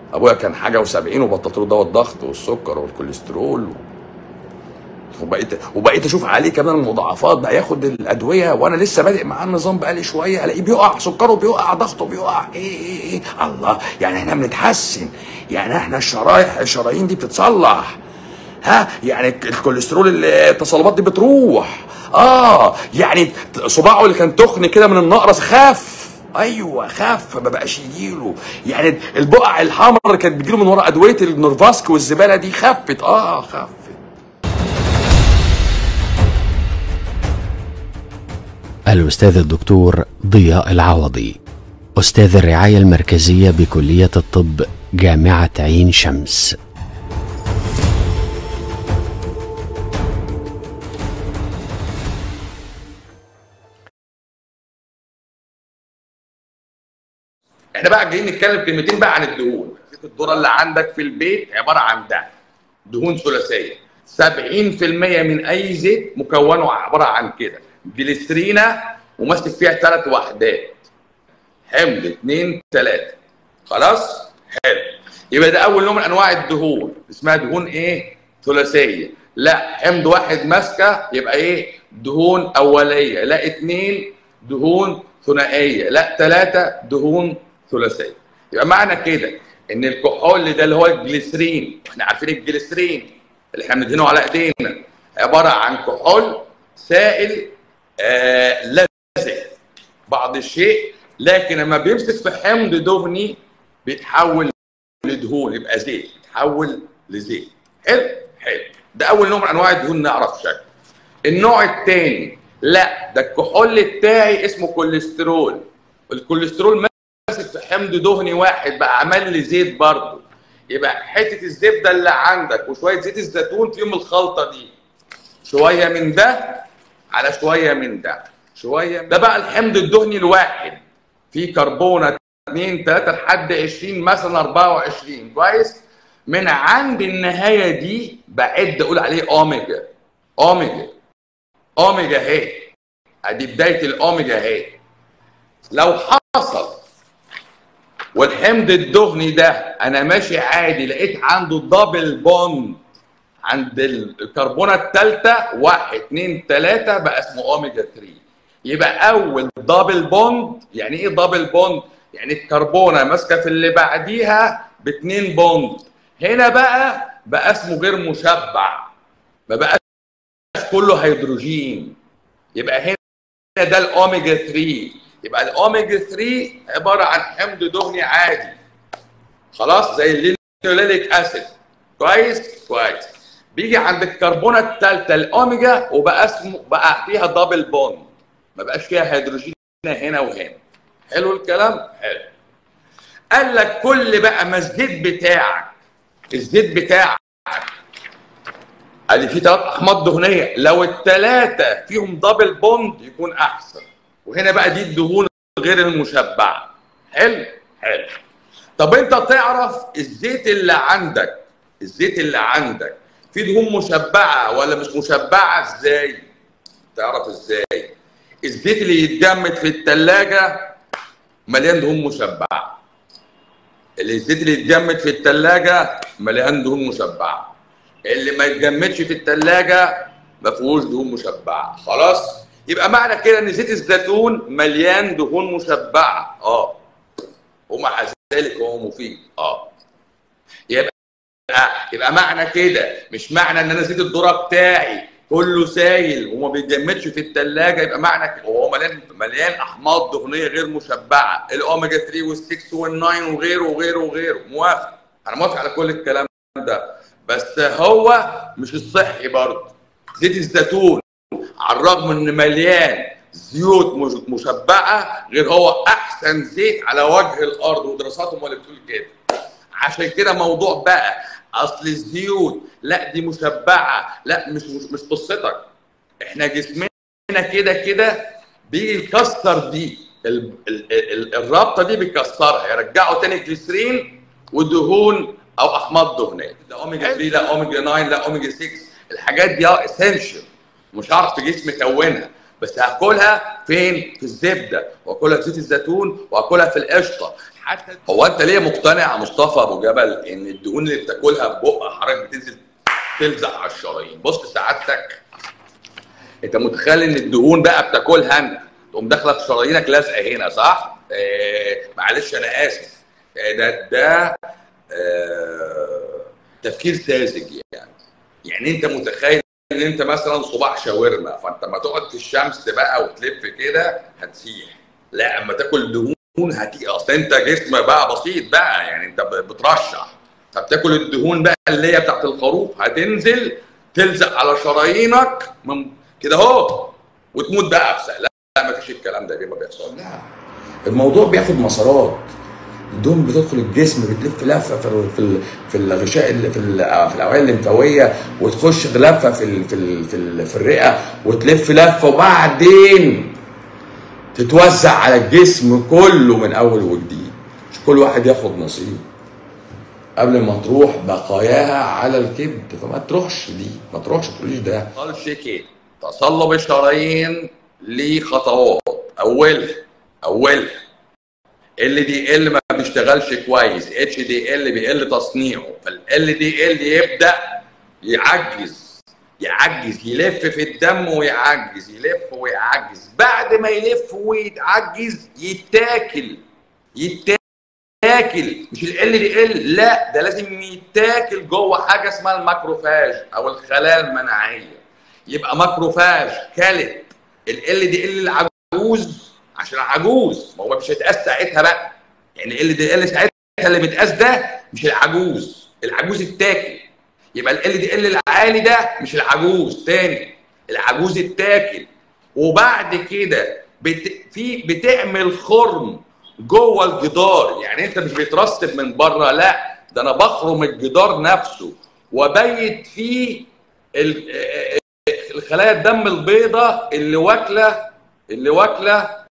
ابويا كان حاجه و70 وبطلت له دواء الضغط والسكر والكوليسترول و... وبقيت وبقيت اشوف عليه كمان المضاعفات بقى ياخد الادويه وانا لسه بادئ معاه النظام بقالي شويه الاقيه بيقع سكره بيقع ضغطه بيقع ايه ايه ايه الله يعني احنا بنتحسن يعني احنا الشرايح الشرايين دي بتتصلح ها يعني الكوليسترول التصلبات دي بتروح اه يعني صباعه اللي كان تخن كده من النقرس خف ايوه خف ما بقاش يجيله يعني البقع الحمر اللي كانت بتجيله من ورا ادويه النورفاسك والزباله دي خفت اه خفت الأستاذ الدكتور ضياء العوضي أستاذ الرعاية المركزية بكلية الطب جامعة عين شمس احنا بقى جايين نتكلم كلمتين بقى عن الدهون الذره اللي عندك في البيت عباره عن ده دهون ثلاثيه 70% من اي زيت مكونه عباره عن كده جليسرينا وماسك فيها ثلاث وحدات حمض اثنين ثلاثه خلاص حلو يبقى ده اول نوع من انواع الدهون اسمها دهون ايه ثلاثيه لا حمض واحد ماسكه يبقى ايه دهون اوليه لا اثنين دهون ثنائيه لا ثلاثه دهون ثلاثيه يبقى معنى كده ان الكحول ده اللي هو الجليسرين احنا عارفين الجليسرين اللي احنا بندهنه على ايدينا عباره عن كحول سائل آه لزج بعض الشيء لكن لما بيمسك في حمض دهني بيتحول لدهون يبقى زيت يتحول لزيت حلو حلو ده اول نوع من انواع الدهون نعرف شكله النوع الثاني لا ده الكحول بتاعي اسمه كوليسترول الكوليسترول ماسك في حمض دهني واحد بقى عمل لي زيت برضه يبقى حته الزبده اللي عندك وشويه زيت الزيتون فيهم الخلطه دي شويه من ده على شويه من ده شويه ده بقى الحمض الدهني الواحد فيه كربونه 2 3 لحد 20 مثلا 24 كويس من عند النهايه دي بعد اقول عليه اوميجا اوميجا اوميجا اهي ادي بدايه الاوميجا اهي لو حصل والحمض الدهني ده انا ماشي عادي لقيت عنده دبل بوند عند الكربونه الثالثه واحد اثنين ثلاثه بقى اسمه اوميجا 3 يبقى اول دبل بوند يعني ايه دبل بوند؟ يعني الكربونه ماسكه في اللي بعديها باثنين بوند هنا بقى بقى اسمه غير مشبع ما بقاش كله هيدروجين يبقى هنا ده الاوميجا 3 يبقى الاوميجا 3 عباره عن حمض دهني عادي خلاص زي اللينوليك اسيد كويس كويس بيجي عند الكربونه الثالثه الاوميجا وبقى اسمه بقى فيها دبل بوند ما بقاش فيها هيدروجين هنا وهنا حلو الكلام حلو قال لك كل بقى ما الزيت بتاعك الزيت بتاعك ادي في ثلاث احماض دهنيه لو الثلاثه فيهم دبل بوند يكون احسن وهنا بقى دي الدهون غير المشبعه حلو حلو طب انت تعرف الزيت اللي عندك الزيت اللي عندك في دهون مشبعه ولا مش مشبعه ازاي تعرف ازاي الزيت اللي يتجمد في الثلاجه مليان دهون مشبعه الزيت اللي يتجمد في الثلاجه مليان دهون مشبعه اللي ما يتجمدش في الثلاجه ما فيهوش دهون مشبعه خلاص يبقى معنى كده ان زيت الزيتون مليان دهون مشبعه اه ومع ذلك هو مفيد اه يبقى يبقى معنى كده مش معنى ان انا زيت الذره بتاعي كله سايل وما بيتجمدش في الثلاجه يبقى معنى كده وهو مليان مليان احماض دهنيه غير مشبعه الاوميجا 3 وال6 وال9 وغيره وغيره وغيره موافق انا موافق على كل الكلام ده بس هو مش الصحي برضه زيت الزيتون على الرغم ان مليان زيوت مشبعه غير هو احسن زيت على وجه الارض ودراساتهم اللي بتقول كده عشان كده موضوع بقى اصل الزيوت لا دي مشبعه لا مش مش, مش قصتك احنا جسمنا كده كده بيجي يكسر دي ال ال ال الرابطه دي بيكسرها يرجعوا تاني جليسرين ودهون او احماض دهنيه ده اوميجا 3 لا اوميجا 9 لا اوميجا 6 الحاجات دي اه اسينشال مش هعرف في جسمي اكونها بس هاكلها فين؟ في الزبده واكلها في زيت الزيتون واكلها في القشطه حتى هو انت ليه مقتنع يا مصطفى ابو جبل ان الدهون اللي بتاكلها ببق حضرتك بتنزل تلزق على الشرايين بص سعادتك انت متخيل ان الدهون بقى بتاكلها انت تقوم داخله في شرايينك لازقه هنا صح؟ آه معلش انا اسف آه ده ده آه تفكير ساذج يعني يعني انت متخيل ان انت مثلا صباع شاورما فانت لما تقعد في الشمس بقى وتلف كده هتسيح لا اما تاكل دهون هتيجي اصل انت جسم بقى بسيط بقى يعني انت بترشح فبتاكل الدهون بقى اللي هي بتاعت الخروف هتنزل تلزق على شرايينك من كده اهو وتموت بقى في لا لا ما فيش الكلام ده ما بيحصلش لا الموضوع بياخد مسارات الدهون بتدخل الجسم بتلف لفه في في في الغشاء اللي في في الاوعيه الليمفاويه وتخش لفه في ال في ال في, ال في الرئه وتلف لفه وبعدين تتوزع على الجسم كله من اول وجديد مش كل واحد ياخد نصيب قبل ما تروح بقاياها على الكبد فما تروحش دي ما تروحش تقوليش ده قالش كده تصلب الشرايين ليه خطوات اولها اولها ال دي ال ما بيشتغلش كويس اتش دي ال بيقل تصنيعه فال دي ال يبدا يعجز يعجز يلف في الدم ويعجز يلف ويعجز بعد ما يلف ويتعجز يتاكل يتاكل مش ال دي ال لا ده لازم يتاكل جوه حاجه اسمها الماكروفاج او الخلايا المناعيه يبقى ماكروفاج كلت ال دي ال العجوز عشان عجوز ما هو مش هيتقاس ساعتها بقى يعني ال دي ال ساعتها اللي بيتقاس ده مش العجوز العجوز التاكل يبقى ال دي ال العالي ده مش العجوز تاني العجوز التاكل وبعد كده بت... في بتعمل خرم جوه الجدار يعني انت مش بيترسب من بره لا ده انا بخرم الجدار نفسه وبيت فيه ال... الخلايا الدم البيضاء اللي واكله اللي واكله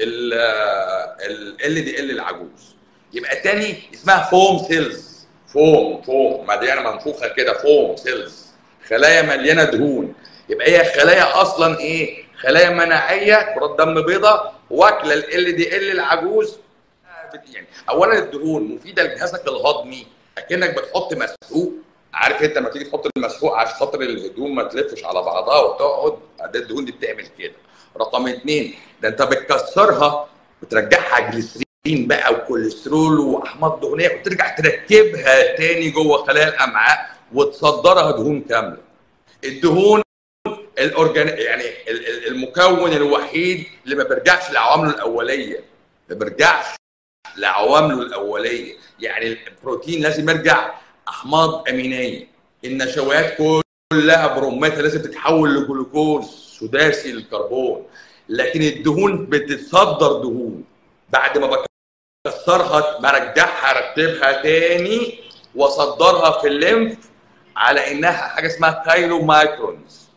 ال دي ال العجوز يبقى تاني اسمها فوم سيلز فوم فوم مليانه منفوخه كده فوم سيلز خلايا مليانه دهون يبقى هي خلايا اصلا ايه خلايا مناعيه كرات دم بيضاء واكله ال دي ال العجوز يعني اولا الدهون مفيده لجهازك الهضمي اكنك بتحط مسحوق عارف انت لما تيجي تحط المسحوق عشان خاطر الهدوم ما تلفش على بعضها وتقعد ده الدهون دي بتعمل كده رقم اثنين ده انت بتكسرها وترجعها جليسرين بقى وكوليسترول واحماض دهنيه وترجع تركبها تاني جوه خلايا الامعاء وتصدرها دهون كامله. الدهون الاورجان يعني المكون الوحيد اللي ما بيرجعش لعوامله الاوليه ما بيرجعش لعوامله الاوليه يعني البروتين لازم يرجع احماض امينيه النشويات كلها بروماتها لازم تتحول لجلوكوز سداسي الكربون لكن الدهون بتتصدر دهون بعد ما بكسرها برجعها ارتبها تاني واصدرها في الليمف على انها حاجه اسمها كايلو مايكرونز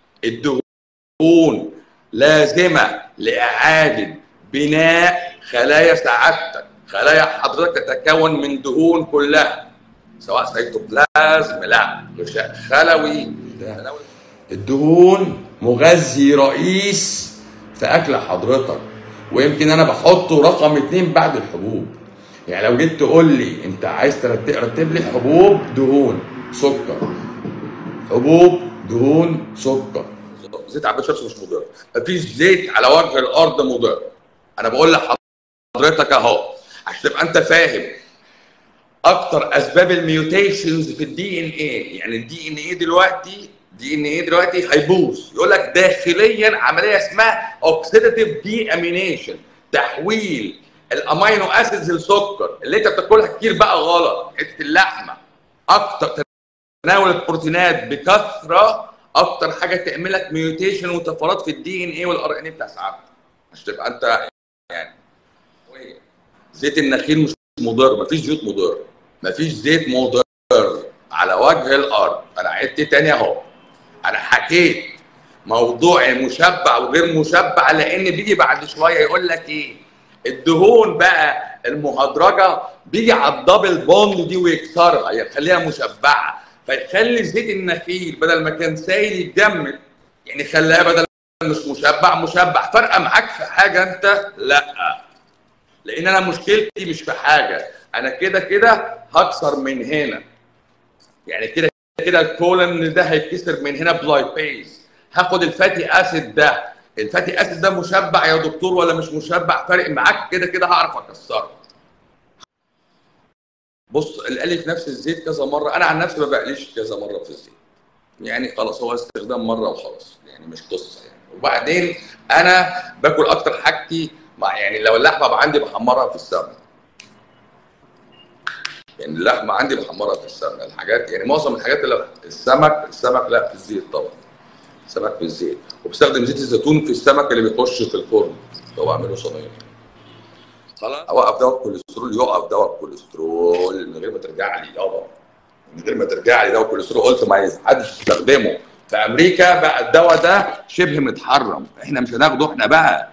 الدهون لازمه لاعاده بناء خلايا سعادتك خلايا حضرتك تتكون من دهون كلها سواء سيتوبلازم لا غشاء خلوي الدهون مغذي رئيس في اكل حضرتك ويمكن انا بحطه رقم اتنين بعد الحبوب يعني لو جيت تقول لي انت عايز ترتب لي حبوب دهون سكر حبوب دهون سكر زيت عباد شمس مش مضر مفيش زيت على وجه الارض مضر انا بقول لحضرتك اهو عشان تبقى انت فاهم اكتر اسباب الميوتيشنز في الدي ان ايه يعني الدي ان ايه دلوقتي دي ان ايه دلوقتي هيبوظ يقول لك داخليا عمليه اسمها اوكسيداتيف دي امينيشن تحويل الامينو اسيدز لسكر اللي انت بتاكلها كتير بقى غلط حته اللحمه اكتر تناول البروتينات بكثره اكتر حاجه تعمل لك ميوتيشن وطفرات في الدي ان ايه والار ان ايه بتاع ساعتك عشان تبقى انت يعني زيت النخيل مش مضر مفيش زيت مضر مفيش زيت مضر على وجه الارض انا عدت تاني اهو انا حكيت موضوع المشبع وغير مشبع لان بيجي بعد شويه يقول لك ايه الدهون بقى المهدرجه بيجي على الدبل بوند دي ويكسرها يخليها مشبعه فيخلي زيت النخيل بدل ما كان سايل يتجمد يعني خلاها بدل مش مشبع مشبع فرقه معاك في حاجه انت لا لان انا مشكلتي مش في حاجه انا كده كده هكسر من هنا يعني كده كده الكولن ده هيتكسر من هنا بلايبيز هاخد الفاتي اسيد ده الفاتي اسيد ده مشبع يا دكتور ولا مش مشبع فارق معاك كده كده هعرف اكسره بص القلي في نفس الزيت كذا مره انا عن نفسي ما بقليش كذا مره في الزيت يعني خلاص هو استخدام مره وخلاص يعني مش قصه يعني وبعدين انا باكل اكتر حاجتي مع يعني لو اللحمه بقى عندي بحمرها في السمنه يعني اللحمه عندي بحمرها في السمنه الحاجات يعني معظم الحاجات اللي السمك السمك لا في الزيت طبعا سمك في الزيت وبستخدم زيت الزيتون في السمك اللي بيخش في الفرن لو اعمله صينيه خلاص اوقف دواء الكوليسترول يقف دواء الكوليسترول من غير ما ترجع لي يابا من غير ما ترجع لي دواء الكوليسترول قلت ما حدش يستخدمه في امريكا بقى الدواء ده شبه متحرم احنا مش هناخده احنا بقى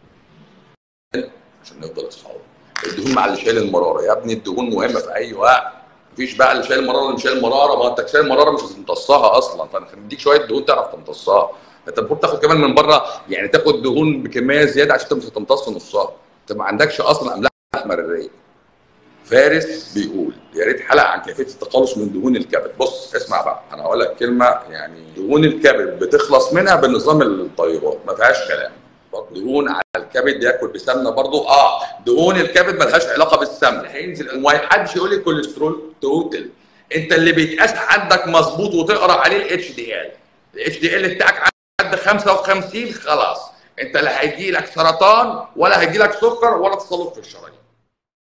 عشان نفضل اصحاب الدهون مع اللي شايل المراره يا ابني الدهون مهمه في اي وقت مفيش بقى اللي شايل المراره اللي مش شايل المراره ما انت شايل المراره مش هتمتصها اصلا فانا هنديك شويه دهون تعرف تمتصها انت المفروض تاخد كمان من بره يعني تاخد دهون بكميه زياده عشان انت مش هتمتص نصها انت ما عندكش اصلا املاح مراريه فارس بيقول يا ريت حلقه عن كيفيه التخلص من دهون الكبد بص اسمع بقى انا هقول لك كلمه يعني دهون الكبد بتخلص منها بنظام الطيبات ما فيهاش كلام دهون على الكبد ياكل بسمنه برضو اه دهون الكبد ملهاش علاقه بالسمنه هينزل وما حدش يقول لي كوليسترول توتال انت اللي بيتقاس عندك مظبوط وتقرا عليه الاتش دي ال الاتش دي ال بتاعك عند 55 خلاص انت لا هيجي لك سرطان ولا هيجي لك سكر ولا تصلب في الشرايين